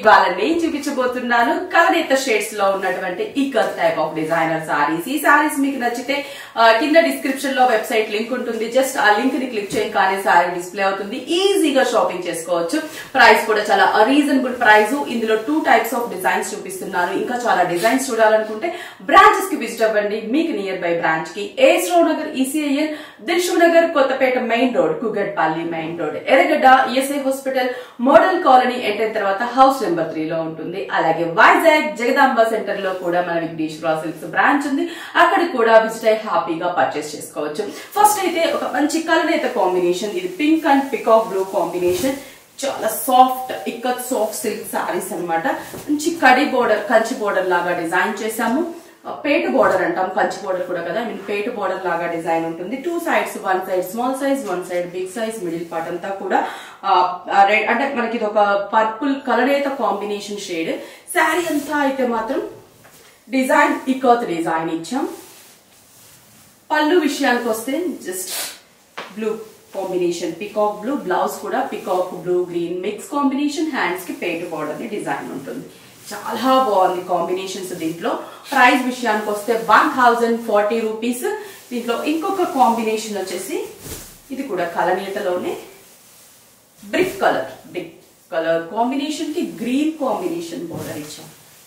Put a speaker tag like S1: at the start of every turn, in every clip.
S1: ఇవాళ నేను చూపించబోతున్నాను కలనేత షేడ్స్ లో ఉన్నటువంటి ఈకల్ టైప్ ఆఫ్ డిజైనర్ సారీస్ ఈ సారీస్ మీకు నచ్చితే ఆ, కింద డిస్క్రిప్షన్ లో వెబ్సైట్ లింక్ ఉంటుంది జస్ట్ ఆ లింక్ ని క్లిక్ చేయగానే సారీ డిస్ప్లే అవుతుంది ఈజీగా షాపింగ్ చేసుకోవచ్చు ప్రైస్ కూడా చాలా రీజనబుల్ ప్రైస్ ఇందులో టూ టైప్స్ ఆఫ్ డిజైన్స్ చూపిస్తున్నాను ఇంకా చాలా డిజైన్స్ చూడాలనుకుంటే బ్రాంచెస్ కి విజిట్ అవ్వండి మీకు నియర్ బై బ్రాంచ్ కి AS Rao Nagar ECIL Dilsukh Nagar Kothapet main road Kukatpally main road Erragadda ESI hospital model colony enter తర్వాత హౌస్ నెంబర్ త్రీ లో ఉంటుంది అలాగే వైజాగ్ జగదాంబ సెంటర్ లో కూడా మన విఘ్నేశ్వర సిల్క్స్ బ్రాంచ్ ఉంది అక్కడ కూడా విజిట్ అయ్యి హ్యాపీగా పర్చేస్ చేసుకోవచ్చు ఫస్ట్ అయితే ఒక మంచి కలర్ కాంబినేషన్ ఇది pink and peacock blue combination చాలా soft ikkat soft silk saris అన్నమాట మంచి కడి బోర్డర్ కంచి బోర్డర్ లాగా డిజైన్ చేశాము పేట బోర్డర్ అంటాం కంచి బోర్డర్ కూడా కదా ఐ మీన్ పేట బోర్డర్ లాగా డిజైన్ ఉంటుంది two sides one side small size one side big size middle part అంతా కూడా ఆ, ఆ, రెడ్ అంటే మనకి ఇది ఒక పర్పుల్ కలరేత కాంబినేషన్ షేడ్ శారీ అంతా అయితే మాత్రం డిజైన్ ఇకత్ డిజైన్ ఇచ్చాం పళ్ళు విషయానికి వస్తే just blue combination peacock blue blouse కూడా peacock blue green mix combination hands కి పేట బార్డర్ ని డిజైన్ ఉంటుంది చాలా బాగుంది కాంబినేషన్స్ దీంట్లో ప్రైస్ విషయానికి వస్తే వన్ థౌజండ్ ఫార్టీ రూపీస్ దీంట్లో ఇంకొక కాంబినేషన్ వచ్చేసి ఇది కూడా కలనీతలోనే brick colour brick colour combination కి గ్రీన్ కాంబినేషన్ బోర్డర్ ఇచ్చాం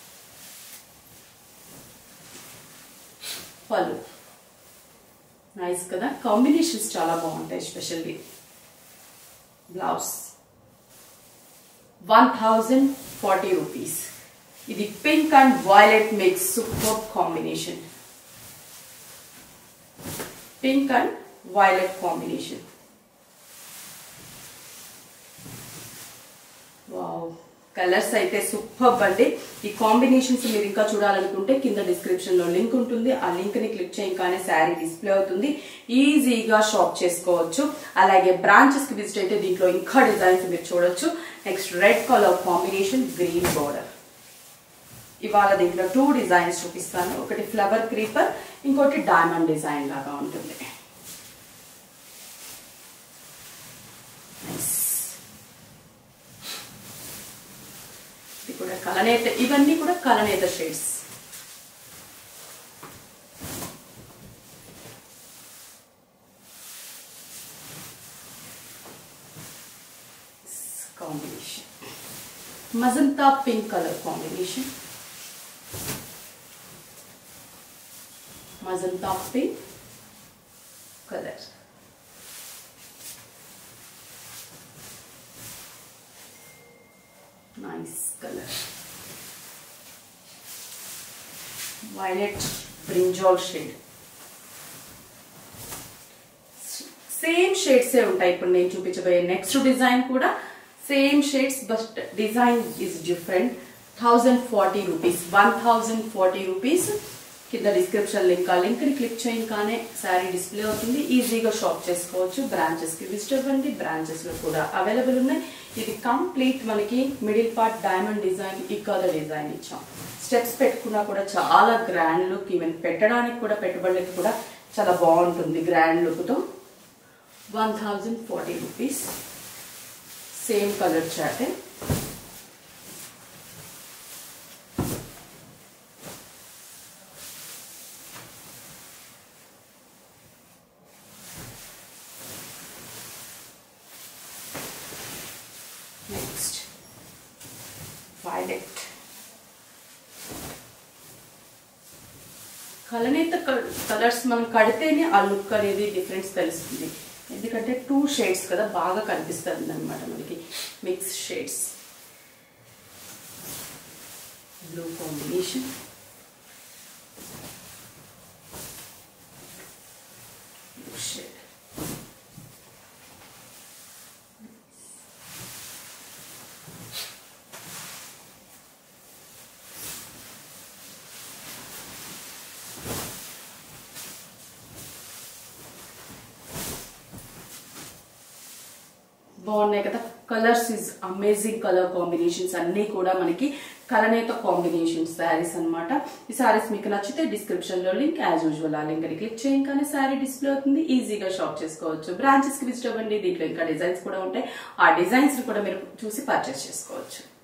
S1: పళ్ళు నైస్ కదా కాంబినేషన్స్ చాలా బాగుంటాయి especially blouse one thousand forty rupees ఇది pink and violet mix super combination pink and violet combination wow colours అయితే సూపర్ అండి ఈ కాంబినేషన్స్ మీరు ఇంకా చూడాలనుకుంటే కింద డిస్క్రిప్షన్ లో లింక్ ఉంటుంది ఆ లింక్ ని క్లిక్ చేయగానే శారీ డిస్ప్లే అవుతుంది ఈజీగా షాప్ చేసుకోవచ్చు అలాగే బ్రాంచెస్ కి విజిట్ అయితే దీంట్లో ఇంకా డిజైన్స్ మీరు చూడొచ్చు next red colour combination green border ఇవాళ దీంట్లో టూ డిజైన్స్ చూపిస్తాను ఒకటి ఫ్లవర్ క్రీపర్ ఇంకోటి డైమండ్ డిజైన్ లాగా ఉంటుంది Nice. ఇది కూడా కలనేత ఇవన్నీ కూడా కలనేత shades combination magenta pink colour combination magenta pink colour nice color violet brinjal shade same shades ఏ ఉంటాయి ఇప్పుడు నేను చూపించబోయే నెక్స్ట్ డిజైన్ కూడా same shades but design is different thousand forty rupees one thousand forty rupees కింద description link ఆ link ని click చేయగానే శారీ డిస్ప్లే అవుతుంది ఈజీగా షాప్ చేసుకోవచ్చు బ్రాంచెస్ కి విజిట్ అవ్వండి బ్రాంచెస్ లో కూడా అవైలబుల్ ఉన్నాయి ఇది కంప్లీట్ మనకి మిడిల్ పార్ట్ డైమండ్ డిజైన్ ఇక్కడ డిజైన్ ఇచ్చాం స్టెప్స్ పెట్టుకున్నా కూడా చాలా గ్రాండ్ లుక్ ఈవెన్ పెట్టడానికి కూడా పెట్టుబడులకి కూడా చాలా బాగుంటుంది గ్రాండ్ లుక్ తో one thousand forty rupees same colour చాట్ నెక్స్ట్ వైలెట్ కలనేత కలర్స్ మనం కడితేనే ఆ లుక్ అనేది డిఫరెన్స్ తెలుస్తుంది ఎందుకంటే టూ షేడ్స్ కదా బాగా కనిపిస్తుంది అనమాట మనకి mix shades blue combination blue shade బాగున్నాయి కదా colours is amazing colour combinations అన్ని కూడా మనకి కలనేత కాంబినేషన్ శారీస్ అన్నమాట ఈ శారీస్ మీకు నచ్చితే డిస్క్రిప్షన్ లో లింక్ యాజ్ యూజువల్ ఆ లింక్ ని క్లిక్ చేయగానే శారీ డిస్ప్లే అవుతుంది ఈజీగా షాప్ చేసుకోవచ్చు బ్రాంచెస్ కి విజిట్ అవ్వండి దీంట్లో ఇంకా డిజైన్స్ కూడా ఉంటాయి ఆ డిజైన్స్ ని కూడా మీరు చూసి పర్చేస్ చేసుకోవచ్చు